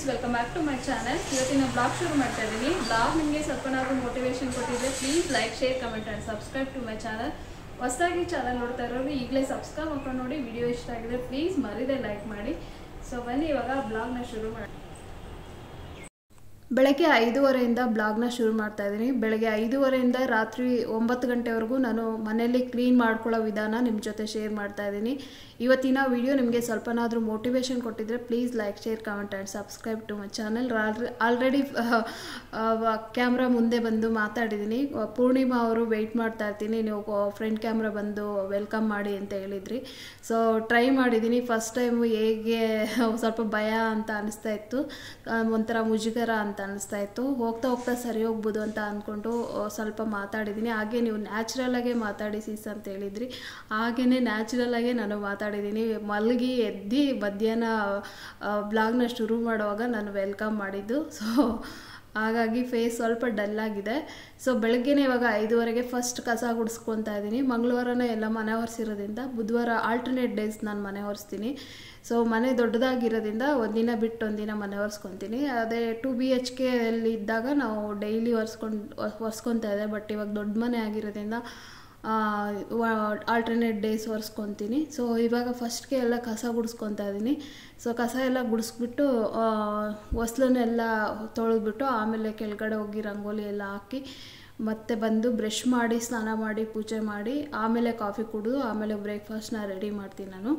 welcome back to my channel ಇವತ್ತಿನ blog ಶುರು ಮಾಡ್ತಾ ಇದ್ದೀನಿ ಬ್ಲಾಗ್ ನಿಮಗೆ ಸ್ವಲ್ಪನಾದ್ರೂ ಮೋಟಿವೇಶನ್ ಕೊಟ್ಟಿದ್ರೆ please like share comment and subscribe to my channel ಹೊಸದಾಗಿ ಚಾನಲ್ ನೋಡ್ತಾ ಇರೋರು ಈಗಲೇ ಸಬ್ಸ್ಕ್ರೈಬ್ ಮಾಡ್ಕೊಂಡು ನೋಡಿ ವಿಡಿಯೋ ಇಷ್ಟ ಆಗಿದೆ ಪ್ಲೀಸ್ ಮರಿದೆ ಲೈಕ್ ಮಾಡಿ ಸೊ ಬನ್ನಿ ಇವಾಗ ಬ್ಲಾಗ್ನ ಶುರು ಮಾಡಿ ಬೆಳಗ್ಗೆ ಐದೂವರೆಯಿಂದ ಬ್ಲಾಗ್ನ ಶುರು ಮಾಡ್ತಾ ಇದ್ದೀನಿ ಬೆಳಗ್ಗೆ ಐದೂವರೆಯಿಂದ ರಾತ್ರಿ ಒಂಬತ್ತು ಗಂಟೆವರೆಗೂ ನಾನು ಮನೆಯಲ್ಲಿ ಕ್ಲೀನ್ ಮಾಡ್ಕೊಳ್ಳೋ ವಿಧಾನ ನಿಮ್ಮ ಜೊತೆ ಶೇರ್ ಮಾಡ್ತಾ ಇದ್ದೀನಿ ಇವತ್ತಿನ ವಿಡಿಯೋ ನಿಮಗೆ ಸ್ವಲ್ಪನಾದರೂ ಮೋಟಿವೇಶನ್ ಕೊಟ್ಟಿದ್ರೆ please like share comment and subscribe to my channel already camera ಮುಂದೆ ಬಂದು ಮಾತಾಡಿದ್ದೀನಿ ಪೂರ್ಣಿಮಾ ಅವರು ವೆಯ್ಟ್ ಮಾಡ್ತಾ ಇರ್ತೀನಿ ನೀವು ಫ್ರಂಟ್ ಕ್ಯಾಮ್ರಾ ಬಂದು ವೆಲ್ಕಮ್ ಮಾಡಿ ಅಂತ ಹೇಳಿದ್ರಿ ಸೊ ಟ್ರೈ ಮಾಡಿದ್ದೀನಿ ಫಸ್ಟ್ ಟೈಮು ಹೇಗೆ ಸ್ವಲ್ಪ ಭಯ ಅಂತ ಅನಿಸ್ತಾ ಇತ್ತು ಆ, ಒಂಥರ ಮುಜುಗರ ಅಂತ ಅನಿಸ್ತಾ ಇತ್ತು ಹೋಗ್ತಾ ಹೋಗ್ತಾ ಸರಿ ಹೋಗ್ಬೋದು ಅಂತ ಅಂದ್ಕೊಂಡು ಆ, ಸ್ವಲ್ಪ ಮಾತಾಡಿದ್ದೀನಿ ಹಾಗೆ ನೀವು ನ್ಯಾಚುರಲಾಗೆ ಮಾತಾಡಿ ಸೀಸ್ ಅಂತ ಹೇಳಿದ್ರಿ ಹಾಗೆಯೇ ನ್ಯಾಚುರಲಾಗೆ ನಾನು ಮಾತಾಡಿದ್ದೀನಿ ಮಲಗಿ ಎದ್ದು ಮಧ್ಯಾಹ್ನ ಬ್ಲಾಗ್ನ ಶುರು ಮಾಡುವಾಗ ನಾನು ವೆಲ್ಕಮ್ ಮಾಡಿದ್ದು ಸೊ ಹಾಗಾಗಿ ಫೇಸ್ ಸ್ವಲ್ಪ ಡಲ್ ಆಗಿದೆ ಸೊ ಬೆಳಗ್ಗೆನೇ ಇವಾಗ ಐದುವರೆಗೆ ಫಸ್ಟ್ ಕಸ ಗುಡಿಸ್ಕೊತಾ ಇದ್ದೀನಿ ಮಂಗಳವಾರನೇ ಎಲ್ಲ ಮನೆ ಒರೆಸಿರೋದ್ರಿಂದ ಬುಧವಾರ ಆಲ್ಟರ್ನೇಟ್ ಡೇಸ್ ನಾನು ಮನೆ ಒರೆಸ್ತೀನಿ ಸೊ ಮನೆ ದೊಡ್ಡದಾಗಿರೋದ್ರಿಂದ ಒಂದಿನ ಬಿಟ್ಟು ಒಂದಿನ ಮನೆ ಒರೆಸ್ಕೊತೀನಿ ಅದೇ ಟು ಬಿ ಎಚ್ ಕೆ ಅಲ್ಲಿ ಇದ್ದಾಗ ನಾವು ಡೈಲಿ ಒರೆಸ್ಕೊಂಡು ಒರೆಸ್ಕೊತಾ ಇದೆ ಬಟ್ ಇವಾಗ ದೊಡ್ಡ ಮನೆ ಆಗಿರೋದ್ರಿಂದ ಆಲ್ಟರ್ನೇಟ್ ಡೇಸ್ ಒರೆಸ್ಕೊತೀನಿ ಸೊ ಇವಾಗ ಫಸ್ಟ್ಗೆ ಎಲ್ಲ ಕಸ ಗುಡಿಸ್ಕೊತಾ ಇದ್ದೀನಿ ಸೊ ಕಸ ಎಲ್ಲ ಗುಡಿಸ್ಬಿಟ್ಟು ಹೊಸ್ಲನ್ನೆಲ್ಲ ತೊಳೆದ್ಬಿಟ್ಟು ಆಮೇಲೆ ಕೆಳಗಡೆ ಹೋಗಿ ರಂಗೋಲಿ ಎಲ್ಲ ಹಾಕಿ ಮತ್ತೆ ಬಂದು ಬ್ರಷ್ ಮಾಡಿ ಸ್ನಾನ ಮಾಡಿ ಪೂಜೆ ಮಾಡಿ ಆಮೇಲೆ ಕಾಫಿ ಕುಡಿದು ಆಮೇಲೆ ಬ್ರೇಕ್ಫಾಸ್ಟ್ನ ರೆಡಿ ಮಾಡ್ತೀನಿ ನಾನು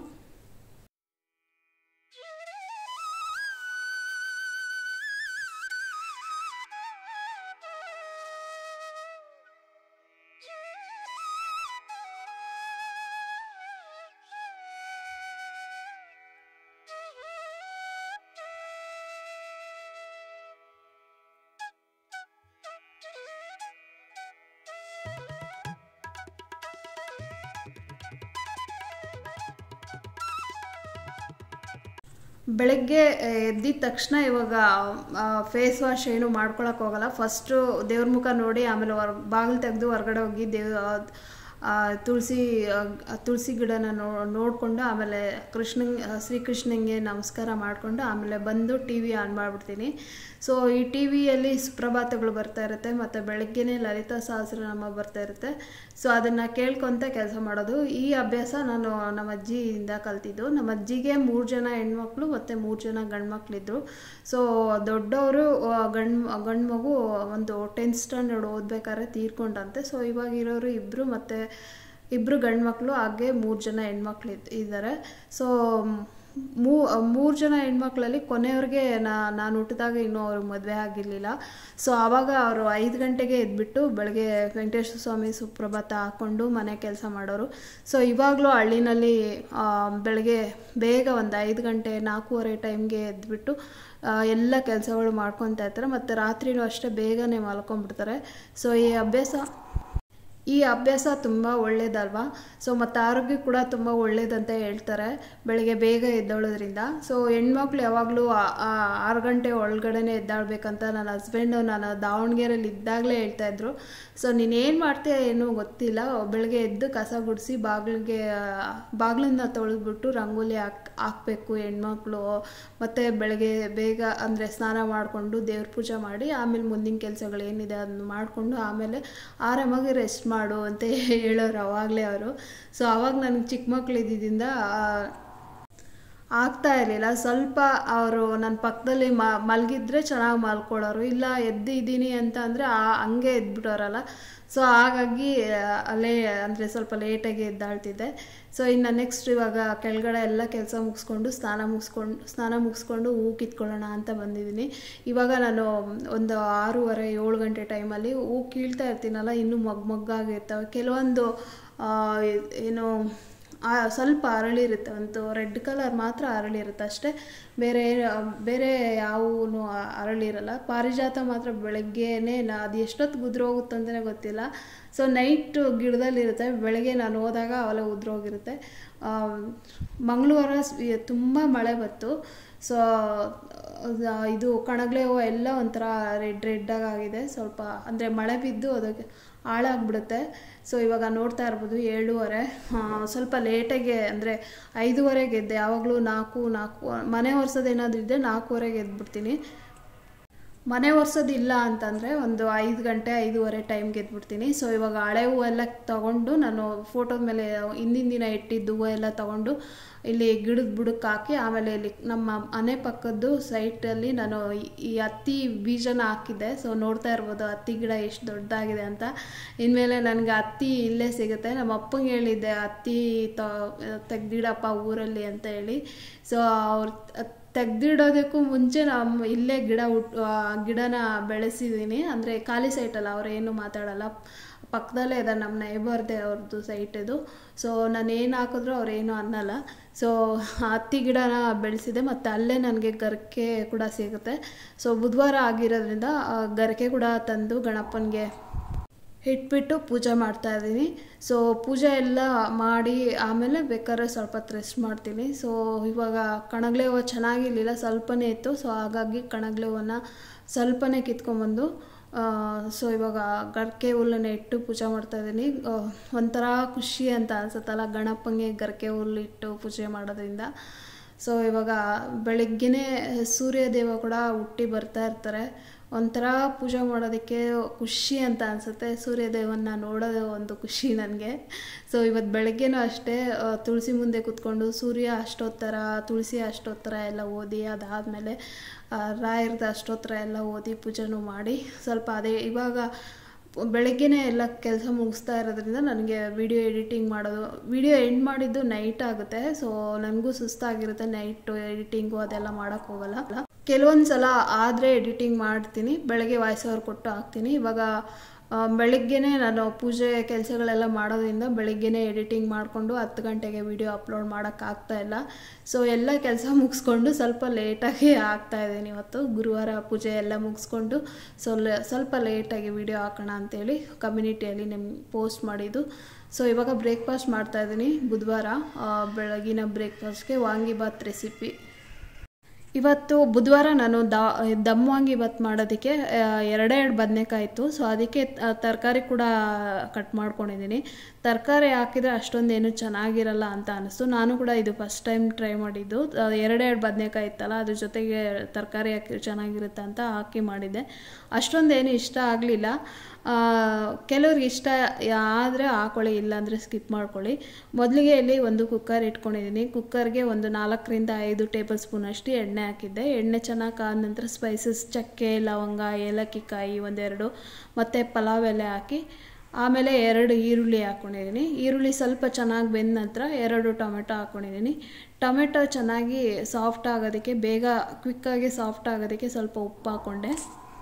ಬೆಳಗ್ಗೆ ಎದ್ದಿದ ತಕ್ಷಣ ಇವಾಗ ಫೇಸ್ ವಾಶ್ ಏನು ಮಾಡ್ಕೊಳಕ್ಕೆ ಹೋಗಲ್ಲ ಫಸ್ಟು ದೇವ್ರ ಮುಖ ನೋಡಿ ಆಮೇಲೆ ಹೊರ ಬಾಗಿಲು ತೆಗೆದು ಹೊರಗಡೆ ಹೋಗಿ ದೇವ್ ಆ, ತುಳಸಿ ಆ, ತುಳಸಿ ಗಿಡನ ನೋ ನೋಡಿಕೊಂಡು ಆಮೇಲೆ ಕೃಷ್ಣ ಶ್ರೀಕೃಷ್ಣಂಗೆ ನಮಸ್ಕಾರ ಮಾಡಿಕೊಂಡು ಆಮೇಲೆ ಬಂದು ಟಿ ವಿ ಆನ್ ಮಾಡಿಬಿಡ್ತೀನಿ ಸೊ ಈ ಟಿ ವಿಯಲ್ಲಿ ಸುಪ್ರಭಾತಗಳು ಬರ್ತಾ ಇರುತ್ತೆ ಮತ್ತು ಬೆಳಗ್ಗೆನೇ ಲಲಿತಾ ಸಹಸ್ರನಾಮ ಬರ್ತಾ ಇರುತ್ತೆ ಸೊ ಅದನ್ನು ಕೇಳ್ಕೊತ ಕೆಲಸ ಮಾಡೋದು ಈ ಅಭ್ಯಾಸ ನಾನು ನಮ್ಮ ಅಜ್ಜಿಯಿಂದ ಕಲ್ತಿದ್ದು ನಮ್ಮ ಅಜ್ಜಿಗೆ ಮೂರು ಜನ ಹೆಣ್ಮಕ್ಳು ಮತ್ತು ಮೂರು ಜನ ಗಂಡ್ಮಕ್ಳಿದ್ರು ಸೊ ದೊಡ್ಡವರು ಗಂಡು ಗಂಡು ಮಗು ಒಂದು ಟೆಂತ್ ಸ್ಟ್ಯಾಂಡರ್ಡ್ ಓದ್ಬೇಕಾದ್ರೆ ತೀರ್ಕೊಂಡಂತೆ ಸೊ ಇವಾಗ ಇರೋರು ಇಬ್ಬರು ಮತ್ತು ಇಬ್ಬರು ಗಂಡು ಮಕ್ಕಳು ಹಾಗೆ ಮೂರು ಜನ ಹೆಣ್ಮಕ್ಳು ಇದ್- ಇದ್ದಾರೆ ಸೊ ಮೂ ಮೂರು ಜನ ಹೆಣ್ಮಕ್ಳಲ್ಲಿ ಕೊನೆಯವ್ರಿಗೆ ನಾ ನಾನು ಹುಟ್ಟಿದಾಗ ಇನ್ನೂ ಅವ್ರಿಗೆ ಮದುವೆ ಆಗಿರಲಿಲ್ಲ ಸೊ ಆವಾಗ ಅವರು ಐದು ಗಂಟೆಗೆ ಎದ್ಬಿಟ್ಟು ಬೆಳಗ್ಗೆ ವೆಂಕಟೇಶ್ವರ ಸ್ವಾಮಿ ಸುಪ್ರಭಾತ ಹಾಕ್ಕೊಂಡು ಮನೆ ಕೆಲಸ ಮಾಡೋರು ಸೊ ಇವಾಗಲೂ ಹಳ್ಳಿನಲ್ಲಿ ಆ, ಬೆಳಗ್ಗೆ ಬೇಗ ಒಂದು ಐದು ಗಂಟೆ ನಾಲ್ಕೂವರೆ ಟೈಮ್ಗೆ ಎದ್ಬಿಟ್ಟು ಆ, ಎಲ್ಲ ಕೆಲಸಗಳು ಮಾಡ್ಕೊತಾ ಇರ್ತಾರೆ ಮತ್ತು ರಾತ್ರಿನೂ ಅಷ್ಟೇ ಬೇಗನೆ ಮಲ್ಕೊಂಡ್ಬಿಡ್ತಾರೆ ಸೊ ಈ ಅಭ್ಯಾಸ ಈ ಅಭ್ಯಾಸ ತುಂಬ ಒಳ್ಳೇದಲ್ವಾ ಸೊ ಮತ್ತು ಆರೋಗ್ಯ ಕೂಡ ತುಂಬ ಒಳ್ಳೇದಂತ ಹೇಳ್ತಾರೆ ಬೆಳಿಗ್ಗೆ ಬೇಗ ಎದ್ದೋಳೋದ್ರಿಂದ ಸೊ ಹೆಣ್ಮಕ್ಳು ಯಾವಾಗಲೂ ಆರು ಗಂಟೆ ಒಳಗಡೆನೆ ಎದ್ದಾಳ್ಬೇಕಂತ ನನ್ನ ಹಸ್ಬೆಂಡು ನಾನು ದಾವಣಗೆರೆಯಲ್ಲಿ ಇದ್ದಾಗಲೇ ಹೇಳ್ತಾಯಿದ್ರು ಸೊ ನೀನೇನು ಮಾಡ್ತೀಯ ಏನೂ ಗೊತ್ತಿಲ್ಲ ಬೆಳಗ್ಗೆ ಎದ್ದು ಕಸ ಗುಡಿಸಿ ಬಾಗಿಲಿಗೆ ಬಾಗಿಲನ್ನ ತೊಳೆದ್ಬಿಟ್ಟು ರಂಗೋಲಿ ಹಾಕ್ ಹಾಕಬೇಕು ಹೆಣ್ಮಕ್ಳು ಮತ್ತು ಬೆಳಗ್ಗೆ ಬೇಗ ಅಂದರೆ ಸ್ನಾನ ಮಾಡಿಕೊಂಡು ದೇವ್ರ ಪೂಜೆ ಮಾಡಿ ಆಮೇಲೆ ಮುಂದಿನ ಕೆಲಸಗಳು ಏನಿದೆ ಅದನ್ನ ಮಾಡಿಕೊಂಡು ಆಮೇಲೆ ಆರಾಮಾಗಿ ರೆಸ್ಟ್ ಮಾಡು ಅಂತ ಹೇಳೋರು ಅವಾಗಲೇ ಅವರು ಸೊ ಅವಾಗ ನನಗೆ ಚಿಕ್ಕ ಮಕ್ಳು ಇದ್ದಿದ್ದರಿಂದ ಆ, ಆಗ್ತಾ ಇರಲಿಲ್ಲ ಸ್ವಲ್ಪ ಅವರು ನನ್ನ ಪಕ್ಕದಲ್ಲಿ ಮ ಮಲಗಿದ್ರೆ ಚೆನ್ನಾಗಿ ಮಲ್ಕೊಳ್ಳೋರು ಇಲ್ಲ ಎದ್ದಿದ್ದೀನಿ ಅಂತ ಅಂದರೆ ಹಂಗೆ ಎದ್ಬಿಟ್ಟೋರಲ್ಲ ಸೊ ಹಾಗಾಗಿ ಆ, ಅಲ್ಲೇ ಅಂದರೆ ಸ್ವಲ್ಪ ಲೇಟಾಗಿ ಎದ್ದಾಳ್ತಿದ್ದೆ ಸೊ ಇನ್ನು ನೆಕ್ಸ್ಟ್ ಇವಾಗ ಕೆಳಗಡೆ ಎಲ್ಲ ಕೆಲಸ ಮುಗಿಸ್ಕೊಂಡು ಸ್ನಾನ ಮುಗಿಸ್ಕೊಂಡು ಸ್ನಾನ ಮುಗಿಸ್ಕೊಂಡು ಹೂ ಕಿತ್ಕೊಳ್ಳೋಣ ಅಂತ ಬಂದಿದ್ದೀನಿ ಇವಾಗ ನಾನು ಒಂದು ಆರೂವರೆ ಏಳು ಗಂಟೆ ಟೈಮಲ್ಲಿ ಹೂ ಕೀಳ್ತಾ ಇರ್ತೀನಲ್ಲ ಇನ್ನೂ ಮೊಗ್ಗು ಮೊಗ್ಗಾಗಿರ್ತವೆ ಕೆಲವೊಂದು ಆ, ಏನು ಆ, ಸ್ವಲ್ಪ ಅರಳಿರುತ್ತೆ ಒಂದು ರೆಡ್ ಕಲರ್ ಮಾತ್ರ ಅರಳಿರುತ್ತೆ ಅಷ್ಟೇ ಬೇರೆ ಬೇರೆ ಯಾವೂ ಅರಳಿರಲ್ಲ ಪಾರಿಜಾತ ಮಾತ್ರ ಬೆಳಗ್ಗೆನೇ ನಾ ಅದು ಎಷ್ಟೊತ್ತು ಉದುರೋಗುತ್ತೆ ಅಂತಲೇ ಗೊತ್ತಿಲ್ಲ ಸೊ ನೈಟ್ ಗಿಡದಲ್ಲಿರುತ್ತೆ ಬೆಳಗ್ಗೆ ನಾನು ಹೋದಾಗ ಅವೆಲ್ಲ ಉದುರೋಗಿರುತ್ತೆ ಮಂಗಳವಾರ ತುಂಬ ಮಳೆ ಬಂತು ಸೊ ಇದು ಕಣಗ್ಲೆ ಹೂವು ಎಲ್ಲ ಒಂಥರ ರೆಡ್ ರೆಡ್ಡಾಗಿ ಆಗಿದೆ ಸ್ವಲ್ಪ ಅಂದರೆ ಮಳೆ ಬಿದ್ದು ಅದಕ್ಕೆ ಹಾಳಾಗ್ಬಿಡುತ್ತೆ ಸೊ ಇವಾಗ ನೋಡ್ತಾ ಇರ್ಬೋದು ಏಳುವರೆ ಆ, ಸ್ವಲ್ಪ ಲೇಟಾಗೆ ಅಂದರೆ ಐದೂವರೆಗೆ ಎದ್ದೆ ಯಾವಾಗಲೂ ನಾಲ್ಕು ನಾಲ್ಕು ಮನೆ ಒರೆಸೋದೇನಾದ್ರೂ ಇದ್ದರೆ ನಾಲ್ಕೂವರೆಗೆ ಎದ್ಬಿಡ್ತೀನಿ ಮನೆ ಒರೆಸೋದಿಲ್ಲ ಅಂತಂದರೆ ಒಂದು ಐದು ಗಂಟೆ ಐದೂವರೆ ಟೈಮ್ಗೆ ಎದ್ಬಿಡ್ತೀನಿ ಸೊ ಇವಾಗ ಹಳೆ ಹೂವು ಎಲ್ಲ ತೊಗೊಂಡು ನಾನು ಫೋಟೋದ ಮೇಲೆ ಹಿಂದಿನ ದಿನ ಇಟ್ಟಿದ್ದು ಹೂವು ಎಲ್ಲ ತೊಗೊಂಡು ಇಲ್ಲಿ ಗಿಡದ ಬುಡಕ್ಕೆ ಹಾಕಿ ಆಮೇಲೆ ಇಲ್ಲಿ ನಮ್ಮ ಮನೆ ಪಕ್ಕದ್ದು ಸೈಟಲ್ಲಿ ನಾನು ಈ- ಈ ಹತ್ತಿ ಬೀಜನ ಹಾಕಿದ್ದೆ ಸೊ ನೋಡ್ತಾ ಇರ್ಬೋದು ಹತ್ತಿ ಗಿಡ ಎಷ್ಟು ದೊಡ್ಡದಾಗಿದೆ ಅಂತ ಇನ್ಮೇಲೆ ನನಗೆ ಹತ್ತಿ ಇಲ್ಲೇ ಸಿಗುತ್ತೆ ನಮ್ಮ ಅಪ್ಪಂಗೆ ಹೇಳಿದ್ದೆ ಹತ್ತಿ ತೆಗ್ದಿಡಪ್ಪ ಊರಲ್ಲಿ ಅಂತ ಹೇಳಿ ಸೊ ಅವ್ರು ತೆಗ್ದಿಡೋದಕ್ಕೂ ಮುಂಚೆ ನಮ್ಮ ಇಲ್ಲೇ ಗಿಡ ಹುಟ್ ಆ, ಗಿಡನ ಬೆಳೆಸಿದ್ದೀನಿ ಅಂದರೆ ಖಾಲಿ ಸೈಟಲ್ಲ ಅವ್ರು ಏನು ಮಾತಾಡಲ್ಲ ಪಕ್ಕದಲ್ಲೇ ಇದೆ ನಮ್ಮ ನೈಬರ್ದೆ ಅವ್ರದ್ದು ಸೈಟ್ ಇದು ಸೊ ನಾನು ಏನು ಹಾಕಿದ್ರು ಅವ್ರೇನು ಅನ್ನಲ್ಲ ಸೊ ಹತ್ತಿ ಗಿಡನ ಬೆಳೆಸಿದೆ ಮತ್ತು ಅಲ್ಲೇ ನನಗೆ ಗರಿಕೆ ಕೂಡ ಸಿಗುತ್ತೆ ಸೊ ಬುಧವಾರ ಆಗಿರೋದ್ರಿಂದ ಆ, ಗರಿಕೆ ಕೂಡ ತಂದು ಗಣಪನಿಗೆ ಇಟ್ಬಿಟ್ಟು ಪೂಜೆ ಮಾಡ್ತಾ ಇದ್ದೀನಿ ಸೊ ಪೂಜೆ ಎಲ್ಲ ಮಾಡಿ ಆಮೇಲೆ ಬೇಕಾದ್ರೆ ಸ್ವಲ್ಪ ಹೊತ್ತು ರೆಸ್ಟ್ ಮಾಡ್ತೀನಿ ಸೊ ಇವಾಗ ಕಣಗ್ಲೆ ಹೂವು ಚೆನ್ನಾಗಿರ್ಲಿಲ್ಲ ಸ್ವಲ್ಪನೇ ಇತ್ತು ಸೊ ಹಾಗಾಗಿ ಕಣಗ್ಲೆ ಹೂವನ್ನ ಸ್ವಲ್ಪನೇ ಕಿತ್ಕೊಂಬಂದು ಸೊ ಇವಾಗ ಗರ್ಕೆ ಹುಲ್ಲನ್ನ ಇಟ್ಟು ಪೂಜೆ ಮಾಡ್ತಾ ಇದ್ದೀನಿ ಆ, ಒಂಥರ ಖುಷಿ ಅಂತ ಅನ್ಸುತ್ತಲ್ಲ ಗಣಪಂಗೆ ಗರ್ಕೆ ಹುಲ್ಲು ಇಟ್ಟು ಪೂಜೆ ಮಾಡೋದ್ರಿಂದ ಸೊ ಇವಾಗ ಬೆಳಗ್ಗೆನೇ ಸೂರ್ಯದೇವ ಕೂಡ ಹುಟ್ಟಿ ಬರ್ತಾ ಇರ್ತಾರೆ ಒಂಥರ ಪೂಜೆ ಮಾಡೋದಕ್ಕೆ ಖುಷಿ ಅಂತ ಅನಿಸುತ್ತೆ ಸೂರ್ಯದೇವನ್ನ ನೋಡೋದು ಒಂದು ಖುಷಿ ನನಗೆ ಸೊ ಇವತ್ತು ಬೆಳಗ್ಗೆನೂ ಅಷ್ಟೇ ಆ, ತುಳಸಿ ಮುಂದೆ ಕೂತ್ಕೊಂಡು ಸೂರ್ಯ ಅಷ್ಟೋತ್ತರ ತುಳಸಿ ಅಷ್ಟೋತ್ತರ ಎಲ್ಲ ಓದಿ ಅದಾದಮೇಲೆ ರಾಯರ್ದ ಅಷ್ಟೋತ್ತರ ಎಲ್ಲ ಓದಿ ಪೂಜೆನೂ ಮಾಡಿ ಸ್ವಲ್ಪ ಅದೇ ಇವಾಗ ಬೆಳಗ್ಗೆನೇ ಎಲ್ಲ ಕೆಲಸ ಮುಗಿಸ್ತಾ ಇರೋದ್ರಿಂದ ನನಗೆ ವಿಡಿಯೋ ಎಡಿಟಿಂಗ್ ಮಾಡೋದು ವಿಡಿಯೋ ಎಂಡ್ ಮಾಡಿದ್ದು ನೈಟ್ ಆಗುತ್ತೆ ಸೊ ನನಗೂ ಸುಸ್ತಾಗಿರುತ್ತೆ ನೈಟು ಎಡಿಟಿಂಗು ಅದೆಲ್ಲ ಮಾಡೋಕ್ಕೆ ಹೋಗಲ್ಲ ಕೆಲವೊಂದು ಸಲ ಆದರೆ ಎಡಿಟಿಂಗ್ ಮಾಡ್ತೀನಿ ಬೆಳಗ್ಗೆ ವಾಯ್ಸ್ ಓವರ್ ಕೊಟ್ಟು ಹಾಕ್ತೀನಿ ಇವಾಗ ಆ, ಬೆಳಗ್ಗೆನೇ ನಾನು ಪೂಜೆ ಕೆಲಸಗಳೆಲ್ಲ ಮಾಡೋದ್ರಿಂದ ಬೆಳಗ್ಗೆನೇ ಎಡಿಟಿಂಗ್ ಮಾಡಿಕೊಂಡು ಹತ್ತು ಗಂಟೆಗೆ ವಿಡಿಯೋ ಅಪ್ಲೋಡ್ ಮಾಡೋಕ್ಕಾಗ್ತಾ ಇಲ್ಲ ಸೊ ಎಲ್ಲ ಕೆಲಸ ಮುಗಿಸ್ಕೊಂಡು ಸ್ವಲ್ಪ ಲೇಟಾಗಿ ಹಾಕ್ತಾ ಇದ್ದೀನಿ ಇವತ್ತು ಗುರುವಾರ ಪೂಜೆ ಎಲ್ಲ ಮುಗಿಸ್ಕೊಂಡು ಸ್ವಲ್ಪ ಸ್ವಲ್ಪ ಲೇಟಾಗಿ ವಿಡಿಯೋ ಹಾಕೋಣ ಅಂತೇಳಿ ಕಮ್ಯುನಿಟಿಯಲ್ಲಿ ನಿಮ್ಗೆ ಪೋಸ್ಟ್ ಮಾಡಿದ್ದು ಸೊ ಇವಾಗ ಬ್ರೇಕ್ಫಾಸ್ಟ್ ಮಾಡ್ತಾ ಇದ್ದೀನಿ ಬುಧವಾರ ಆ, ಬೆಳಗಿನ ಬ್ರೇಕ್ಫಾಸ್ಟ್ಗೆ ವಾಂಗಿಬಾತ್ ರೆಸಿಪಿ ಇವತ್ತು ಬುಧವಾರ ನಾನು ದಾ ದಮ್ ವಾಂಗಿಬಾತ್ ಮಾಡೋದಕ್ಕೆ ಆ, ಎರಡೇ ಎರಡು ಬದನೆಕಾಯಿ ಇತ್ತು ಸೊ ಅದಕ್ಕೆ ತರಕಾರಿ ಕೂಡ ಕಟ್ ಮಾಡ್ಕೊಂಡಿದ್ದೀನಿ ತರಕಾರಿ ಹಾಕಿದರೆ ಅಷ್ಟೊಂದೇನು ಚೆನ್ನಾಗಿರಲ್ಲ ಅಂತ ಅನಿಸ್ತು ನಾನು ಕೂಡ ಇದು ಫಸ್ಟ್ ಟೈಮ್ ಟ್ರೈ ಮಾಡಿದ್ದು ಆ, ಎರಡೆರಡು ಬದನೆಕಾಯಿ ಇತ್ತಲ್ಲ ಅದ್ರ ಜೊತೆಗೆ ತರಕಾರಿ ಹಾಕಿ ಚೆನ್ನಾಗಿರುತ್ತೆ ಅಂತ ಹಾಕಿ ಮಾಡಿದ್ದೆ ಅಷ್ಟೊಂದೇನು ಇಷ್ಟ ಆಗಲಿಲ್ಲ ಕೆಲವ್ರಿಗೆ ಇಷ್ಟ ಆದರೆ ಹಾಕೊಳ್ಳಿ ಇಲ್ಲಾಂದರೆ ಸ್ಕಿಪ್ ಮಾಡ್ಕೊಳ್ಳಿ ಮೊದಲಿಗೆ ಇಲ್ಲಿ ಒಂದು ಕುಕ್ಕರ್ ಇಟ್ಕೊಂಡಿದ್ದೀನಿ ಕುಕ್ಕರ್ಗೆ ಒಂದು ನಾಲ್ಕರಿಂದ ಐದು ಟೇಬಲ್ ಸ್ಪೂನ್ ಅಷ್ಟು ಎಣ್ಣೆ ಹಾಕಿದ್ದೆ ಎಣ್ಣೆ ಚೆನ್ನಾಗಿ ಕಾದ ನಂತರ ಸ್ಪೈಸಸ್ ಚಕ್ಕೆ ಲವಂಗ ಏಲಕ್ಕಿ ಕಾಯಿ ಒಂದೆರಡು ಮತ್ತು ಪಲಾವ್ ಎಲೆ ಹಾಕಿ ಆಮೇಲೆ ಎರಡು ಈರುಳ್ಳಿ ಹಾಕ್ಕೊಂಡಿದ್ದೀನಿ ಈರುಳ್ಳಿ ಸ್ವಲ್ಪ ಚೆನ್ನಾಗಿ ಬೆಂದ ನಂತರ ಎರಡು ಟೊಮೆಟೊ ಹಾಕ್ಕೊಂಡಿದ್ದೀನಿ ಟೊಮೆಟೊ ಚೆನ್ನಾಗಿ ಸಾಫ್ಟ್ ಆಗೋದಕ್ಕೆ ಬೇಗ ಕ್ವಿಕ್ಕಾಗಿ ಸಾಫ್ಟ್ ಆಗೋದಕ್ಕೆ ಸ್ವಲ್ಪ ಉಪ್ಪು ಹಾಕ್ಕೊಂಡೆ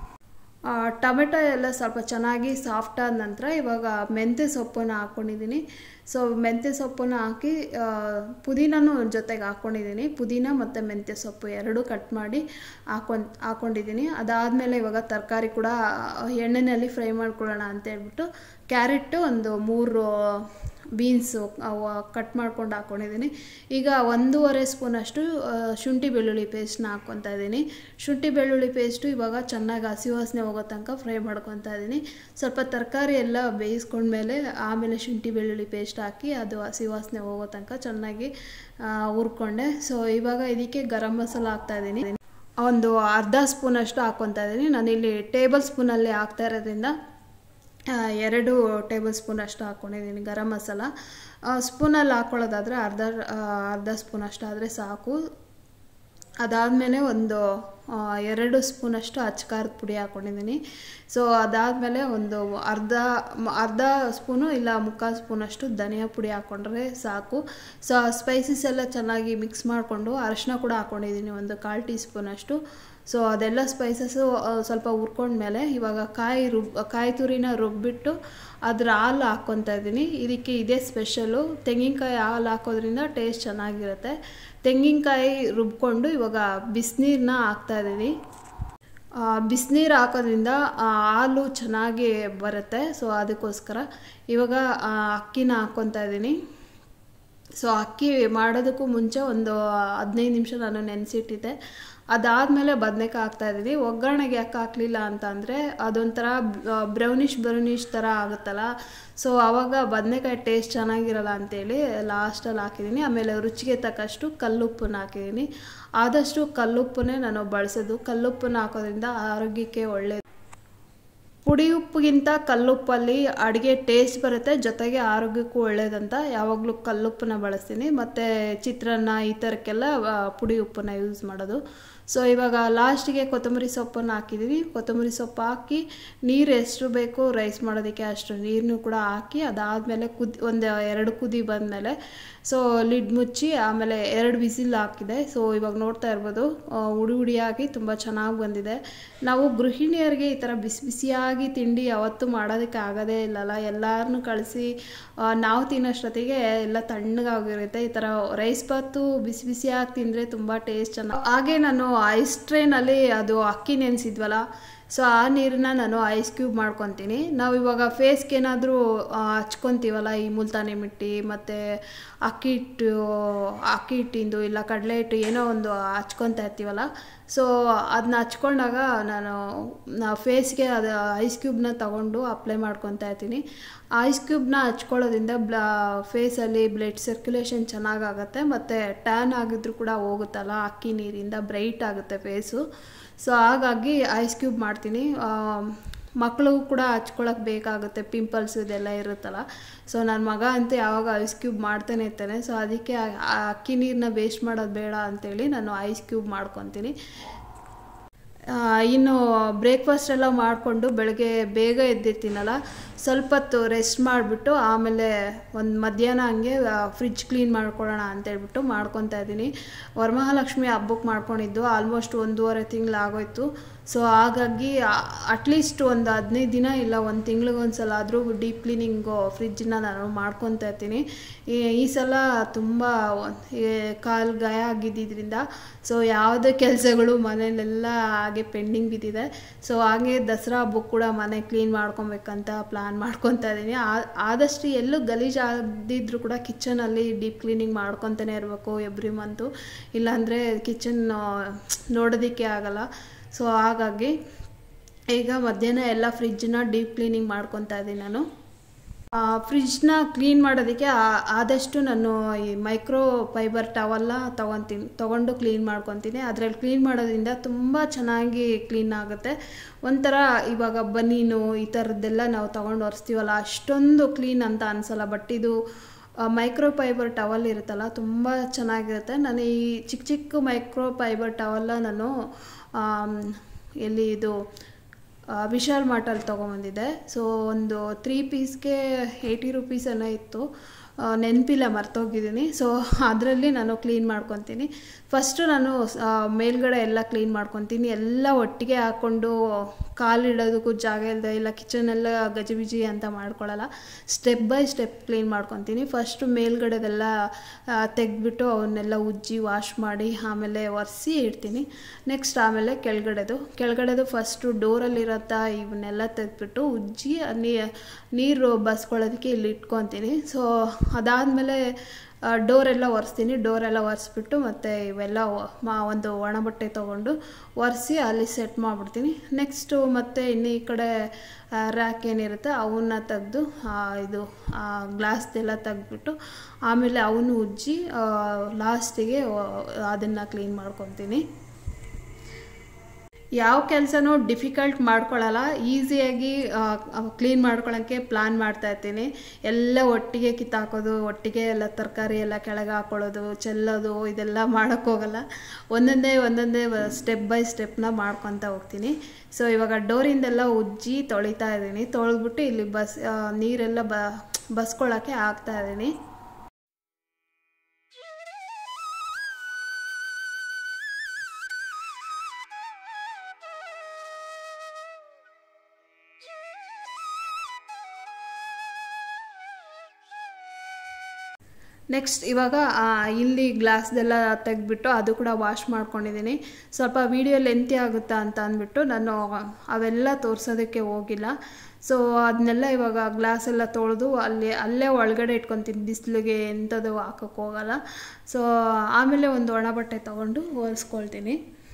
ಆ, ಟೊಮೆಟೊ ಎಲ್ಲ ಸ್ವಲ್ಪ ಚೆನ್ನಾಗಿ ಸಾಫ್ಟ್ ಆದ ನಂತರ ಇವಾಗ ಮೆಂತ್ಯ ಸೊಪ್ಪನ್ನು ಹಾಕ್ಕೊಂಡಿದ್ದೀನಿ ಸೊ ಮೆಂತ್ಯ ಸೊಪ್ಪನ್ನು ಹಾಕಿ ಆ, ಪುದೀನನೂ ಜೊತೆಗೆ ಹಾಕ್ಕೊಂಡಿದ್ದೀನಿ ಪುದೀನ ಮತ್ತು ಮೆಂತ್ಯ ಸೊಪ್ಪು ಎರಡೂ ಕಟ್ ಮಾಡಿ ಹಾಕೊಂಡು ಹಾಕ್ಕೊಂಡಿದ್ದೀನಿ ಅದಾದಮೇಲೆ ಇವಾಗ ತರಕಾರಿ ಕೂಡ ಎಣ್ಣೆಯಲ್ಲಿ ಫ್ರೈ ಮಾಡ್ಕೊಳ್ಳೋಣ ಅಂತ ಹೇಳ್ಬಿಟ್ಟು ಕ್ಯಾರೆಟ್ಟು ಒಂದು ಮೂರು ಬೀನ್ಸು ಕಟ್ ಮಾಡ್ಕೊಂಡು ಹಾಕ್ಕೊಂಡಿದ್ದೀನಿ ಈಗ ಒಂದೂವರೆ ಸ್ಪೂನಷ್ಟು ಆ, ಶುಂಠಿ ಬೆಳ್ಳುಳ್ಳಿ ಪೇಸ್ಟ್ನ ಹಾಕ್ಕೊತಾ ಇದ್ದೀನಿ ಶುಂಠಿ ಬೆಳ್ಳುಳ್ಳಿ ಪೇಸ್ಟು ಇವಾಗ ಚೆನ್ನಾಗಿ ಹಸಿ ವಾಸನೆ ಹೋಗೋ ತನಕ ಫ್ರೈ ಮಾಡ್ಕೊತಾ ಇದ್ದೀನಿ ಸ್ವಲ್ಪ ತರಕಾರಿ ಎಲ್ಲ ಬೇಯಿಸ್ಕೊಂಡ್ಮೇಲೆ ಆಮೇಲೆ ಶುಂಠಿ ಬೆಳ್ಳುಳ್ಳಿ ಪೇಸ್ಟ್ ಹಾಕಿ ಅದು ಹಸಿ ವಾಸನೆ ಹೋಗೋ ತನಕ ಚೆನ್ನಾಗಿ ಆ, ಹುರ್ಕೊಂಡೆ ಸೊ ಇವಾಗ ಇದಕ್ಕೆ ಗರಂ ಮಸಾಲ ಹಾಕ್ತಾ ಇದ್ದೀನಿ ಒಂದು ಅರ್ಧ ಸ್ಪೂನಷ್ಟು ಹಾಕ್ಕೊತಾ ಇದ್ದೀನಿ ನಾನಿಲ್ಲಿ ಟೇಬಲ್ ಸ್ಪೂನಲ್ಲಿ ಹಾಕ್ತಾ ಇರೋದ್ರಿಂದ ಆ, ಎರಡು ಟೇಬಲ್ ಸ್ಪೂನ್ ಅಷ್ಟು ಹಾಕ್ಕೊಂಡಿದ್ದೀನಿ ಗರಂ ಮಸಾಲ ಸ್ಪೂನಲ್ಲಿ ಹಾಕ್ಕೊಳ್ಳೋದಾದರೆ ಅರ್ಧ ಆ, ಅರ್ಧ ಸ್ಪೂನ್ ಅಷ್ಟು ಆದರೆ ಸಾಕು ಅದಾದಮೇಲೆ ಒಂದು ಆ, ಎರಡು ಸ್ಪೂನಷ್ಟು ಅಚ್ಕಾರದ ಪುಡಿ ಹಾಕ್ಕೊಂಡಿದ್ದೀನಿ ಸೊ ಅದಾದಮೇಲೆ ಒಂದು ಅರ್ಧ ಮ- ಅರ್ಧ ಸ್ಪೂನು ಇಲ್ಲ ಮುಕ್ಕಾಲು ಸ್ಪೂನಷ್ಟು ಧನಿಯಾ ಪುಡಿ ಹಾಕ್ಕೊಂಡ್ರೆ ಸಾಕು ಸೊ ಸ್ಪೈಸಸ್ ಎಲ್ಲ ಚೆನ್ನಾಗಿ ಮಿಕ್ಸ್ ಮಾಡಿಕೊಂಡು ಅರಶಿನ ಕೂಡ ಹಾಕ್ಕೊಂಡಿದ್ದೀನಿ ಒಂದು ಕಾಲು ಟೀ ಸ್ಪೂನಷ್ಟು ಸೊ ಅದೆಲ್ಲ ಸ್ಪೈಸಸ್ಸು ಸ್ವಲ್ಪ ಹುರ್ಕೊಂಡ್ಮೇಲೆ ಇವಾಗ ಕಾಯಿ ರುಬ್ ಕಾಯಿ ತುರಿನ ರುಬ್ಬಿಟ್ಟು ಅದ್ರ ಹಾಲು ಹಾಕ್ಕೊತಾ ಇದ್ದೀನಿ ಇದಕ್ಕೆ ಇದೇ ಸ್ಪೆಷಲು ತೆಂಗಿನಕಾಯಿ ಹಾಲು ಹಾಕೋದ್ರಿಂದ ಟೇಸ್ಟ್ ಚೆನ್ನಾಗಿರುತ್ತೆ ತೆಂಗಿನಕಾಯಿ ರುಬ್ಕೊಂಡು ಇವಾಗ ಬಿಸಿನೀರನ್ನ ಹಾಕ್ತಾ ಇದ್ದೀನಿ ಬಿಸಿನೀರು ಹಾಕೋದ್ರಿಂದ ಆ, ಹಾಲು ಚೆನ್ನಾಗಿ ಬರುತ್ತೆ ಸೊ ಅದಕ್ಕೋಸ್ಕರ ಇವಾಗ ಆ, ಅಕ್ಕಿನ ಹಾಕ್ಕೊತಾ ಇದ್ದೀನಿ ಸೊ ಅಕ್ಕಿ ಮಾಡೋದಕ್ಕೂ ಮುಂಚೆ ಒಂದು ಹದಿನೈದು ನಿಮಿಷ ನಾನು ನೆನೆಸಿಟ್ಟಿದ್ದೆ ಅದಾದಮೇಲೆ ಬದನೇಕಾಯಿ ಹಾಕ್ತಾಯಿದ್ದೀನಿ ಒಗ್ಗರಣೆಗೆ ಯಾಕೆ ಹಾಕಲಿಲ್ಲ ಅಂತ ಅಂದರೆ ಅದೊಂಥರ ಬ್ರೌನಿಷ್ ಬ್ರೌನಿಷ್ ಥರ ಆಗುತ್ತಲ್ಲ ಸೊ ಆವಾಗ ಬದನೇಕಾಯಿ ಟೇಸ್ಟ್ ಚೆನ್ನಾಗಿರಲ್ಲ ಅಂತೇಳಿ ಲಾಸ್ಟಲ್ಲಿ ಹಾಕಿದ್ದೀನಿ ಆಮೇಲೆ ರುಚಿಗೆ ತಕ್ಕಷ್ಟು ಕಲ್ಲುಪ್ಪನ್ನ ಹಾಕಿದ್ದೀನಿ ಆದಷ್ಟು ಕಲ್ಲುಪ್ಪನ್ನೇ ನಾನು ಬಳಸೋದು ಕಲ್ಲುಪ್ಪನ್ನ ಹಾಕೋದ್ರಿಂದ ಆರೋಗ್ಯಕ್ಕೆ ಒಳ್ಳೆಯದು ಪುಡಿ ಉಪ್ಪಿಗಿಂತ ಕಲ್ಲುಪ್ಪಲ್ಲಿ ಅಡುಗೆ ಟೇಸ್ಟ್ ಬರುತ್ತೆ ಜೊತೆಗೆ ಆರೋಗ್ಯಕ್ಕೂ ಒಳ್ಳೇದಂತ ಯಾವಾಗಲೂ ಕಲ್ಲುಪ್ಪನ್ನ ಬಳಸ್ತೀನಿ ಮತ್ತು ಚಿತ್ರಾನ್ನ ಈ ಥರಕ್ಕೆಲ್ಲ ಪುಡಿ ಉಪ್ಪನ್ನ ಯೂಸ್ ಮಾಡೋದು ಸೊ ಇವಾಗ ಲಾಸ್ಟಿಗೆ ಕೊತ್ತಂಬರಿ ಸೊಪ್ಪನ್ನು ಹಾಕಿದ್ದೀನಿ ಕೊತ್ತಂಬರಿ ಸೊಪ್ಪು ಹಾಕಿ ನೀರು ಎಷ್ಟು ಬೇಕು ರೈಸ್ ಮಾಡೋದಕ್ಕೆ ಅಷ್ಟು ನೀರನ್ನು ಕೂಡ ಹಾಕಿ ಅದಾದಮೇಲೆ ಕುದಿ ಒಂದು ಎರಡು ಕುದಿ ಬಂದಮೇಲೆ ಸೊ ಲಿಡ್ ಮುಚ್ಚಿ ಆಮೇಲೆ ಎರಡು ವಿಸಿಲ್ ಹಾಕಿದೆ ಸೊ ಇವಾಗ ನೋಡ್ತಾ ಇರ್ಬೋದು ಉಡಿ ಉಡಿಯಾಗಿ ತುಂಬ ಚೆನ್ನಾಗಿ ಬಂದಿದೆ ನಾವು ಗೃಹಿಣಿಯರಿಗೆ ಈ ಥರ ಬಿಸಿ ಬಿಸಿಯಾಗಿ ತಿಂಡಿ ಯಾವತ್ತೂ ಮಾಡೋದಕ್ಕೆ ಆಗೋದೇ ಇಲ್ಲಲ್ಲ ಎಲ್ಲರನ್ನೂ ಕಳಿಸಿ ನಾವು ತಿನ್ನೋಷ್ಟೊತ್ತಿಗೆ ಎಲ್ಲ ತಣ್ಣಗಾಗಿರುತ್ತೆ ಈ ಥರ ರೈಸ್ ಬಾತು ಬಿಸಿ ಬಿಸಿಯಾಗಿ ತಿಂದರೆ ತುಂಬ ಟೇಸ್ಟ್ ಚೆನ್ನಾಗಿ ಹಾಗೆ ನಾನು ಐಸ್ ಟ್ರೇನಲ್ಲಿ ಅದು ಅಕ್ಕಿ ನೆನೆಸಿದ್ವಲ್ಲ ಸೊ ಆ ನೀರನ್ನ ನಾನು ಐಸ್ ಕ್ಯೂಬ್ ಮಾಡ್ಕೊತೀನಿ ನಾವು ಇವಾಗ ಫೇಸ್ಗೆ ಏನಾದರೂ ಹಚ್ಕೊತೀವಲ್ಲ ಈ ಮುಲ್ತಾನಿ ಮಿಟ್ಟಿ ಮತ್ತು ಅಕ್ಕಿ ಹಿಟ್ಟು ಅಕ್ಕಿ ಹಿಟ್ಟಿಂದು ಇಲ್ಲ ಕಡಲೆ ಹಿಟ್ಟು ಏನೋ ಒಂದು ಹಚ್ಕೊತಾ ಇರ್ತೀವಲ್ಲ ಸೊ ಅದನ್ನ ಹಚ್ಕೊಂಡಾಗ ನಾನು ಫೇಸ್ಗೆ ಅದು ಐಸ್ ಕ್ಯೂಬ್ನ ತಗೊಂಡು ಅಪ್ಲೈ ಮಾಡ್ಕೊತಾ ಇರ್ತೀನಿ ಐಸ್ ಕ್ಯೂಬ್ನ ಹಚ್ಕೊಳ್ಳೋದ್ರಿಂದ ಬ್ಲ ಫೇಸಲ್ಲಿ ಬ್ಲಡ್ ಸರ್ಕ್ಯುಲೇಷನ್ ಚೆನ್ನಾಗಾಗುತ್ತೆ ಮತ್ತು ಟ್ಯಾನ್ ಆಗಿದ್ರು ಕೂಡ ಹೋಗುತ್ತಲ್ಲ ಅಕ್ಕಿ ನೀರಿಂದ ಬ್ರೈಟ್ ಆಗುತ್ತೆ ಫೇಸು ಸೊ ಹಾಗಾಗಿ ಐಸ್ ಕ್ಯೂಬ್ ಮಾಡ್ತೀನಿ ಮಕ್ಕಳಿಗೂ ಕೂಡ ಹಚ್ಕೊಳಕ್ಕೆ ಬೇಕಾಗುತ್ತೆ ಪಿಂಪಲ್ಸ್ ಇದೆಲ್ಲ ಇರುತ್ತಲ್ಲ ಸೊ ನನ್ನ ಮಗ ಅಂತೂ ಯಾವಾಗ ಐಸ್ ಕ್ಯೂಬ್ ಮಾಡ್ತಾನೆ ಇರ್ತಾನೆ ಸೊ ಅದಕ್ಕೆ ಅಕ್ಕಿ ನೀರನ್ನ ವೇಸ್ಟ್ ಮಾಡೋದು ಬೇಡ ಅಂತೇಳಿ ನಾನು ಐಸ್ ಕ್ಯೂಬ್ ಮಾಡ್ಕೊತೀನಿ ಇನ್ನು ಬ್ರೇಕ್ಫಾಸ್ಟ್ ಎಲ್ಲ ಮಾಡಿಕೊಂಡು ಬೆಳಗ್ಗೆ ಬೇಗ ಎದ್ದಿರ್ತೀನಲ್ಲ ಸ್ವಲ್ಪ ಹೊತ್ತು ರೆಸ್ಟ್ ಮಾಡಿಬಿಟ್ಟು ಆಮೇಲೆ ಒಂದು ಮಧ್ಯಾಹ್ನ ಹಂಗೆ ಫ್ರಿಜ್ ಕ್ಲೀನ್ ಮಾಡ್ಕೊಳ್ಳೋಣ ಅಂತೇಳ್ಬಿಟ್ಟು ಮಾಡ್ಕೊತಾ ಇದ್ದೀನಿ ವರಮಹಾಲಕ್ಷ್ಮಿ ಹಬ್ಬಕ್ಕೆ ಮಾಡ್ಕೊಂಡಿದ್ದು ಆಲ್ಮೋಸ್ಟ್ ಒಂದೂವರೆ ತಿಂಗಳು ಆಗೋಯ್ತು ಸೊ ಹಾಗಾಗಿ ಅಟ್ಲೀಸ್ಟ್ ಒಂದು ಹದಿನೈದು ದಿನ ಇಲ್ಲ ಒಂದು ತಿಂಗಳಿಗೊಂದ್ಸಲ ಆದರೂ ಡೀಪ್ ಕ್ಲೀನಿಂಗು ಫ್ರಿಜ್ನ ನಾನು ಮಾಡ್ಕೊತಾ ಇರ್ತೀನಿ ಈ ಸಲ ತುಂಬ ಕಾಲು ಗಾಯ ಆಗಿದ್ದರಿಂದ ಸೊ ಯಾವುದೇ ಕೆಲಸಗಳು ಮನೇಲೆಲ್ಲ ಹಾಗೆ ಪೆಂಡಿಂಗ್ ಬಿದ್ದಿದೆ ಸೊ ಹಾಗೆ ದಸರಾ ಹಬ್ಬಕ್ಕೆ ಕೂಡ ಮನೆ ಕ್ಲೀನ್ ಮಾಡ್ಕೊಬೇಕಂತ ಪ್ಲ್ಯಾನ್ ಮಾಡ್ಕೊತಾ ಇದ್ದೀನಿ ಆದಷ್ಟು ಎಲ್ಲೂ ಗಲೀಜು ಆಗದಿದ್ರೂ ಕೂಡ ಕಿಚನಲ್ಲಿ ಡೀಪ್ ಕ್ಲೀನಿಂಗ್ ಮಾಡ್ಕೊತಾನೆ ಇರಬೇಕು ಎವ್ರಿ ಮಂತು ಇಲ್ಲಾಂದರೆ ಕಿಚನ್ ನೋಡೋದಕ್ಕೆ ಆಗಲ್ಲ ಸೊ ಹಾಗಾಗಿ ಈಗ ಮಧ್ಯಾಹ್ನ ಎಲ್ಲ ಫ್ರಿಜ್ನ ಡೀಪ್ ಕ್ಲೀನಿಂಗ್ ಮಾಡ್ಕೊತಾ ಇದ್ದೀನಿ ನಾನು ಫ್ರಿಜ್ನ ಕ್ಲೀನ್ ಮಾಡೋದಕ್ಕೆ ಆದಷ್ಟು ನಾನು ಈ ಮೈಕ್ರೋ ಫೈಬರ್ ಟವಲ್ನ ತೊಗೊತೀನಿ ತೊಗೊಂಡು ಕ್ಲೀನ್ ಮಾಡ್ಕೊತೀನಿ ಅದರಲ್ಲಿ ಕ್ಲೀನ್ ಮಾಡೋದ್ರಿಂದ ತುಂಬ ಚೆನ್ನಾಗಿ ಕ್ಲೀನ್ ಆಗುತ್ತೆ ಒಂಥರ ಇವಾಗ ಬನೀನು ಈ ಥರದ್ದೆಲ್ಲ ನಾವು ತೊಗೊಂಡು ಒರೆಸ್ತೀವಲ್ಲ ಅಷ್ಟೊಂದು ಕ್ಲೀನ್ ಅಂತ ಅನಿಸಲ್ಲ ಬಟ್ ಇದು ಮೈಕ್ರೋ ಫೈಬರ್ ಟವಲ್ ಇರುತ್ತಲ್ಲ ತುಂಬ ಚೆನ್ನಾಗಿರುತ್ತೆ ನಾನು ಈ ಚಿಕ್ಕ ಚಿಕ್ಕ ಮೈಕ್ರೋ ಫೈಬರ್ ಟವಲ್ನ ನಾನು ಎಲ್ಲಿ ಇದು ವಿಶಾಲ್ ಮಾರ್ಟಲ್ಲಿ ತೊಗೊಂಬಂದಿದ್ದೆ ಸೊ ಒಂದು ತ್ರೀ ಪೀಸ್ಗೆ ಏಯ್ಟಿ ರುಪೀಸ್ ಏನೋ ಇತ್ತು ನೆನಪಿಲ್ಲ ಮರ್ತೋಗಿದ್ದೀನಿ ಸೊ ಅದರಲ್ಲಿ ನಾನು ಕ್ಲೀನ್ ಮಾಡ್ಕೊತೀನಿ ಫಸ್ಟು ನಾನು ಮೇಲ್ಗಡೆ ಎಲ್ಲ ಕ್ಲೀನ್ ಮಾಡ್ಕೊತೀನಿ ಎಲ್ಲ ಒಟ್ಟಿಗೆ ಹಾಕ್ಕೊಂಡು ಕಾಲಿಡೋದಕ್ಕೂ ಜಾಗ ಇಲ್ಲದೆ ಇಲ್ಲ ಕಿಚನೆಲ್ಲ ಗಜಿಬಿಜಿ ಅಂತ ಮಾಡ್ಕೊಳ್ಳಲ್ಲ ಸ್ಟೆಪ್ ಬೈ ಸ್ಟೆಪ್ ಕ್ಲೀನ್ ಮಾಡ್ಕೊತೀನಿ ಫಸ್ಟು ಮೇಲ್ಗಡೆದೆಲ್ಲ ತೆಗೆದ್ಬಿಟ್ಟು ಅವನ್ನೆಲ್ಲ ಉಜ್ಜಿ ವಾಶ್ ಮಾಡಿ ಆಮೇಲೆ ಒರೆಸಿ ಇಡ್ತೀನಿ ನೆಕ್ಸ್ಟ್ ಆಮೇಲೆ ಕೆಳಗಡೆದು ಕೆಳಗಡೆದು ಫಸ್ಟು ಡೋರಲ್ಲಿರತ್ತ ಇವನ್ನೆಲ್ಲ ತೆಗೆದ್ಬಿಟ್ಟು ಉಜ್ಜಿ ನೀರು ಬಸ್ಕೊಳ್ಳೋದಕ್ಕೆ ಇಲ್ಲಿ ಇಟ್ಕೊತೀನಿ ಸೊ ಅದಾದಮೇಲೆ ಡೋರೆಲ್ಲ ಒರೆಸ್ತೀನಿ ಡೋರೆಲ್ಲ ಒರೆಸ್ಬಿಟ್ಟು ಮತ್ತು ಇವೆಲ್ಲ ಮಾ ಒಂದು ಒಣ ಬಟ್ಟೆ ತೊಗೊಂಡು ಒರೆಸಿ ಅಲ್ಲಿ ಸೆಟ್ ಮಾಡಿಬಿಡ್ತೀನಿ ನೆಕ್ಸ್ಟು ಮತ್ತು ಇನ್ನು ಈ ಕಡೆ ರ್ಯಾಕ್ ಏನಿರುತ್ತೆ ಅವನ್ನ ತೆಗೆದು ಇದು ಗ್ಲಾಸ್ದೆಲ್ಲ ತೆಗ್ದ್ಬಿಟ್ಟು ಆಮೇಲೆ ಅವನು ಉಜ್ಜಿ ಲಾಸ್ಟಿಗೆ ಅದನ್ನು ಕ್ಲೀನ್ ಮಾಡ್ಕೊತೀನಿ ಯಾವ ಕೆಲಸನೂ ಡಿಫಿಕಲ್ಟ್ ಮಾಡ್ಕೊಳ್ಳಲ್ಲ ಈಸಿಯಾಗಿ ಕ್ಲೀನ್ ಮಾಡ್ಕೊಳ್ಳೋಕ್ಕೆ ಪ್ಲ್ಯಾನ್ ಮಾಡ್ತಾ ಇರ್ತೀನಿ ಎಲ್ಲ ಒಟ್ಟಿಗೆ ಕಿತ್ತಾಕೋದು ಒಟ್ಟಿಗೆ ಎಲ್ಲ ತರಕಾರಿ ಎಲ್ಲ ಕೆಳಗೆ ಹಾಕೊಳ್ಳೋದು ಚೆಲ್ಲೋದು ಇದೆಲ್ಲ ಮಾಡೋಕ್ಕೋಗಲ್ಲ ಒಂದೊಂದೇ ಒಂದೊಂದೇ ಸ್ಟೆಪ್ ಬೈ ಸ್ಟೆಪ್ನ ಮಾಡ್ಕೊತಾ ಹೋಗ್ತೀನಿ ಸೊ ಇವಾಗ ಡೋರಿಂದೆಲ್ಲ ಉಜ್ಜಿ ತೊಳಿತಾ ಇದ್ದೀನಿ ತೊಳೆದ್ಬಿಟ್ಟು ಇಲ್ಲಿ ಬಸ್ ನೀರೆಲ್ಲ ಬ ಬಸ್ಕೊಳ್ಳೋಕ್ಕೆ ಹಾಕ್ತಾ ಇದ್ದೀನಿ ನೆಕ್ಸ್ಟ್ ಇವಾಗ ಇಲ್ಲಿ ಗ್ಲಾಸ್ದೆಲ್ಲ ತೆಗೆದ್ಬಿಟ್ಟು ಅದು ಕೂಡ ವಾಶ್ ಮಾಡ್ಕೊಂಡಿದ್ದೀನಿ ಸ್ವಲ್ಪ ವೀಡಿಯೋ ಲೆಂತಿ ಆಗುತ್ತಾ ಅಂತ ಅಂದ್ಬಿಟ್ಟು ನಾನು ಅವೆಲ್ಲ ತೋರಿಸೋದಕ್ಕೆ ಹೋಗಿಲ್ಲ ಸೊ ಅದನ್ನೆಲ್ಲ ಇವಾಗ ಗ್ಲಾಸ್ ಎಲ್ಲ ತೊಳೆದು ಅಲ್ಲಿ ಅಲ್ಲೇ ಒಳಗಡೆ ಇಟ್ಕೊತೀನಿ ಬಿಸಿಲಿಗೆ ಎಂಥದ್ದು ಹಾಕೋಕ್ಕೆ ಹೋಗಲ್ಲ ಸೊ ಆಮೇಲೆ ಒಂದು ಒಣ ಬಟ್ಟೆ ತೊಗೊಂಡು ಒರೆಸ್ಕೊಳ್ತೀನಿ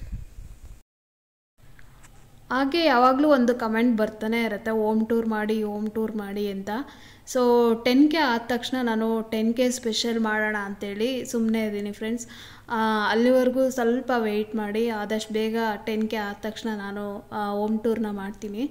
ಹಾಗೆ ಯಾವಾಗಲೂ ಒಂದು ಕಮೆಂಟ್ ಬರ್ತಾನೆ ಇರುತ್ತೆ ಓಮ್ ಟೂರ್ ಮಾಡಿ ಓಮ್ ಟೂರ್ ಮಾಡಿ ಅಂತ ಸೊ ಟೆನ್ ಕೆ ಆದ ತಕ್ಷಣ ನಾನು ಟೆನ್ ಕೆ ಸ್ಪೆಷಲ್ ಮಾಡೋಣ ಅಂತೇಳಿ ಸುಮ್ಮನೆ ಇದ್ದೀನಿ ಫ್ರೆಂಡ್ಸ್ ಅಲ್ಲಿವರೆಗೂ ಸ್ವಲ್ಪ ವೆಯ್ಟ್ ಮಾಡಿ ಆದಷ್ಟು ಬೇಗ ಟೆನ್ ಕೆ ಆದ ತಕ್ಷಣ ನಾನು ಓಮ್ ಟೂರ್ನ ಮಾಡ್ತೀನಿ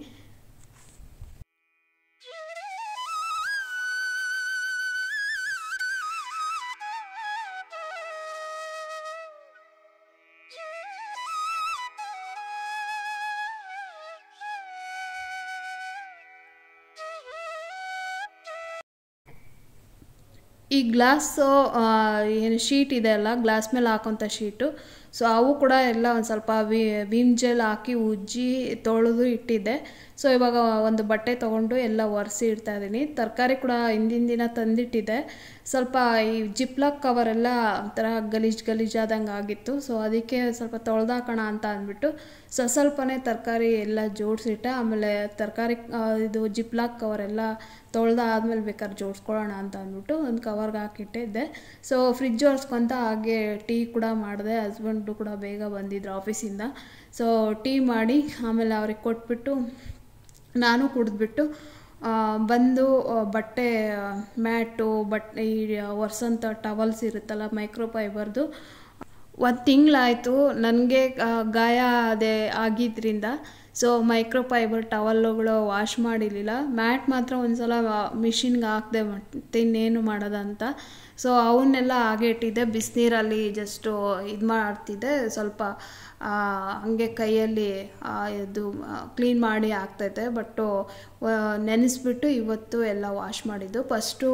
ಈ ಗ್ಲಾಸು ಏನು ಶೀಟ್ ಇದೆ ಅಲ್ಲ ಗ್ಲಾಸ್ ಮೇಲೆ ಹಾಕೋಂಥ ಶೀಟು ಸೊ ಅವು ಕೂಡ ಎಲ್ಲ ಒಂದು ಸ್ವಲ್ಪ ವಿ ವಿಮ್ ಜೆಲ್ ಹಾಕಿ ಉಜ್ಜಿ ತೊಳೆದು ಇಟ್ಟಿದ್ದೆ ಸೊ ಇವಾಗ ಒಂದು ಬಟ್ಟೆ ತೊಗೊಂಡು ಎಲ್ಲ ಒರೆಸಿ ಇಡ್ತಾ ಇದ್ದೀನಿ ತರಕಾರಿ ಕೂಡ ಹಿಂದಿನ ದಿನ ತಂದಿಟ್ಟಿದ್ದೆ ಸ್ವಲ್ಪ ಈ ಜಿಪ್ಲಾಕ್ ಕವರೆಲ್ಲ ಒಂಥರ ಗಲೀಜು ಗಲೀಜಾದಂಗೆ ಆಗಿತ್ತು ಸೊ ಅದಕ್ಕೆ ಸ್ವಲ್ಪ ತೊಳೆದಾಕೋಣ ಅಂತ ಅಂದ್ಬಿಟ್ಟು ಸ ಸ್ವಲ್ಪನೇ ತರಕಾರಿ ಎಲ್ಲ ಜೋಡಿಸಿಟ್ಟೆ ಆಮೇಲೆ ತರಕಾರಿ ಇದು ಜಿಪ್ಲಾಕ್ ಕವರೆಲ್ಲ ತೊಳೆದಾದ್ಮೇಲೆ ಬೇಕಾದ್ರೆ ಜೋಡಿಸ್ಕೊಳ್ಳೋಣ ಅಂತ ಅಂದ್ಬಿಟ್ಟು ಒಂದು ಕವರ್ಗೆ ಹಾಕಿಟ್ಟಿದ್ದೆ ಸೊ ಫ್ರಿಜ್ ಒರೆಸ್ಕೊಂತ ಹಾಗೆ ಟೀ ಕೂಡ ಮಾಡಿದೆ ಹಸ್ಬೆಂಡು ಕೂಡ ಬೇಗ ಬಂದಿದ್ರು ಆಫೀಸಿಂದ ಸೊ ಟೀ ಮಾಡಿ ಆಮೇಲೆ ಅವ್ರಿಗೆ ಕೊಟ್ಬಿಟ್ಟು ನಾನು ಕುಡಿದ್ಬಿಟ್ಟು ಬಂದು ಬಟ್ಟೆ ಮ್ಯಾಟು ಬಟ್ಟೆ ಈ ಒರೆಸೋಂಥ ಟವಲ್ಸ್ ಇರುತ್ತಲ್ಲ ಮೈಕ್ರೋ ಫೈಬರ್ದು ಒಂದು ತಿಂಗಳಾಯಿತು ನನಗೆ ಗಾಯ ಅದೇ ಆಗಿದ್ದರಿಂದ ಸೊ ಮೈಕ್ರೋ ಫೈಬರ್ ಟವಲ್ಲುಗಳು ವಾಶ್ ಮಾಡಿರಲಿಲ್ಲ ಮ್ಯಾಟ್ ಮಾತ್ರ ಒಂದು ಸಲ ಮಿಷಿನ್ಗೆ ಹಾಕಿದೆ ಮತ್ತೆ ಇನ್ನೇನು ಮಾಡೋದಂತ ಸೊ ಅವನ್ನೆಲ್ಲ ಹಾಗೆ ಇಟ್ಟಿದ್ದೆ ಬಿಸಿನೀರಲ್ಲಿ ಜಸ್ಟು ಇದು ಮಾಡ್ತಿದ್ದೆ ಸ್ವಲ್ಪ ಹಂಗೆ ಕೈಯಲ್ಲಿ ಇದು ಕ್ಲೀನ್ ಮಾಡಿ ಆಗ್ತೈತೆ ಬಟ್ಟು ನೆನೆಸ್ಬಿಟ್ಟು ಇವತ್ತು ಎಲ್ಲ ವಾಶ್ ಮಾಡಿದ್ದು ಫಸ್ಟು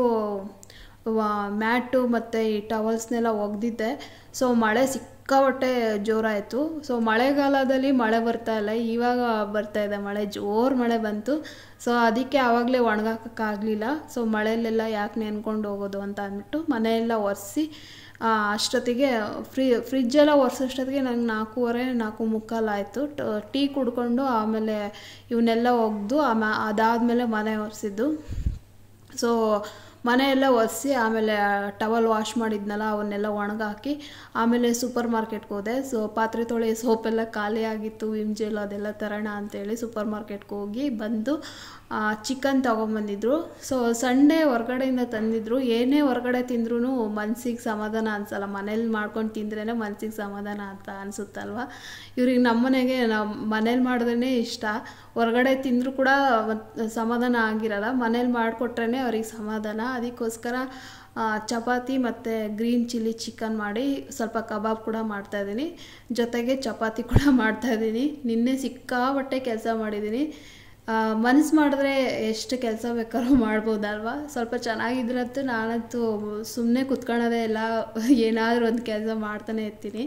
ಮ್ಯಾಟು ಮತ್ತು ಈ ಟವಲ್ಸ್ನೆಲ್ಲ ಒಗೆದಿದ್ದೆ ಸೊ ಮಳೆ ಸಿಕ್ಕಾಪಟ್ಟೆ ಜೋರಾಯಿತು ಸೊ ಮಳೆಗಾಲದಲ್ಲಿ ಮಳೆ ಬರ್ತಾ ಇಲ್ಲ ಇವಾಗ ಬರ್ತಾ ಇದೆ ಮಳೆ ಜೋರು ಮಳೆ ಬಂತು ಸೊ ಅದಕ್ಕೆ ಆವಾಗಲೇ ಒಣಗಾಕೋಕ್ಕಾಗಲಿಲ್ಲ ಸೊ ಮಳೆಯಲ್ಲೆಲ್ಲ ಯಾಕೆ ನೆನ್ಕೊಂಡು ಹೋಗೋದು ಅಂತ ಅಂದ್ಬಿಟ್ಟು ಮನೆಯೆಲ್ಲ ಒರೆಸಿ ಅಷ್ಟೊತ್ತಿಗೆ ಫ್ರಿ ಫ್ರಿಜ್ಜೆಲ್ಲ ಒರೆಸೋಷ್ಟೊತ್ತಿಗೆ ನಂಗೆ ನಾಲ್ಕೂವರೆ ನಾಲ್ಕು ಮುಕ್ಕಾಲು ಆಯಿತು ಟೀ ಕುಡ್ಕೊಂಡು ಆಮೇಲೆ ಇವನ್ನೆಲ್ಲ ಒಗೆದು ಆಮೇ ಅದಾದಮೇಲೆ ಮನೆ ಒರೆಸಿದ್ದು ಸೊ ಮನೆಯೆಲ್ಲ ಒರೆಸಿ ಆಮೇಲೆ ಟವಲ್ ವಾಶ್ ಮಾಡಿದ್ನಲ್ಲ ಅವನ್ನೆಲ್ಲ ಒಣಗಾಕಿ ಆಮೇಲೆ ಸೂಪರ್ ಮಾರ್ಕೆಟ್ಗೆ ಹೋದೆ ಸೊ ಪಾತ್ರೆ ತೊಳೆ ಸೋಪೆಲ್ಲ ಖಾಲಿ ಆಗಿತ್ತು ವಿಮ್ ಜೆಲ್ ಅದೆಲ್ಲ ತರೋಣ ಅಂತೇಳಿ ಸೂಪರ್ ಮಾರ್ಕೆಟ್ಗೆ ಹೋಗಿ ಬಂದು ಚಿಕನ್ ತೊಗೊಂಬಂದಿದ್ರು ಸೊ ಸಂಡೇ ಹೊರ್ಗಡೆಯಿಂದ ತಂದಿದ್ರು ಏನೇ ಹೊರ್ಗಡೆ ತಿಂದ್ರೂ ಮನ್ಸಿಗೆ ಸಮಾಧಾನ ಅನ್ಸಲ್ಲ ಮನೇಲಿ ಮಾಡ್ಕೊಂಡು ತಿಂದ್ರೇ ಮನ್ಸಿಗೆ ಸಮಾಧಾನ ಅಂತ ಅನಿಸುತ್ತಲ್ವ ಇವ್ರಿಗೆ ನಮ್ಮನೆಗೆ ನಾವು ಮನೇಲಿ ಮಾಡಿದ್ರೇ ಇಷ್ಟ ಹೊರಗಡೆ ತಿಂದರೂ ಕೂಡ ಸಮಾಧಾನ ಆಗಿರಲ್ಲ ಮನೇಲಿ ಮಾಡಿಕೊಟ್ರೇ ಅವ್ರಿಗೆ ಸಮಾಧಾನ ಅದಕ್ಕೋಸ್ಕರ ಚಪಾತಿ ಮತ್ತು ಗ್ರೀನ್ ಚಿಲ್ಲಿ ಚಿಕನ್ ಮಾಡಿ ಸ್ವಲ್ಪ ಕಬಾಬ್ ಕೂಡ ಮಾಡ್ತಾಯಿದ್ದೀನಿ ಜೊತೆಗೆ ಚಪಾತಿ ಕೂಡ ಮಾಡ್ತಾಯಿದ್ದೀನಿ ನಿನ್ನೆ ಸಿಕ್ಕಾಬಟ್ಟೆ ಕೆಲಸ ಮಾಡಿದ್ದೀನಿ ಮನಸ್ಸು ಮಾಡಿದ್ರೆ ಎಷ್ಟು ಕೆಲಸ ಬೇಕಾದ್ರೂ ಮಾಡ್ಬೋದಲ್ವ ಸ್ವಲ್ಪ ಚೆನ್ನಾಗಿದ್ರಂತೂ ನಾನಂತೂ ಸುಮ್ಮನೆ ಕುತ್ಕೊಳ್ಳೋದೇ ಇಲ್ಲ ಏನಾದರೂ ಒಂದು ಕೆಲಸ ಮಾಡ್ತಾನೆ ಇರ್ತೀನಿ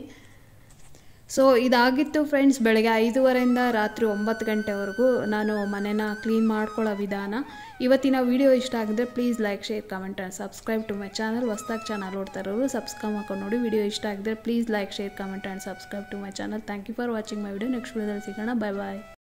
ಸೊ ಇದಾಗಿತ್ತು ಫ್ರೆಂಡ್ಸ್ ಬೆಳಗ್ಗೆ ಐದೂವರೆಯಿಂದ ರಾತ್ರಿ ಒಂಬತ್ತು ಗಂಟೆವರೆಗೂ ನಾನು ಮನೇನ ಕ್ಲೀನ್ ಮಾಡ್ಕೊಳ್ಳೋ ವಿಧಾನ ಇವತ್ತಿನ ವಿಡಿಯೋ ಇಷ್ಟ ಆಗಿದ್ರೆ please like share comment and subscribe to my channel ಹೊಸ್ದಾಗಿ ಚಾನಲ್ ನೋಡ್ತಾ ಇರೋರು ಸಬ್ಸ್ಕ್ರೈಬ್ ಮಾಡ್ಕೊಂಡು ನೋಡಿ ವಿಡಿಯೋ ಇಷ್ಟ ಆಗಿದ್ರೆ please like share comment and subscribe to my channel thank you for watching my video next ವಿಡಿಯೋದಲ್ಲಿ ಸಿಗೋಣ ಬೈ ಬಾಯ್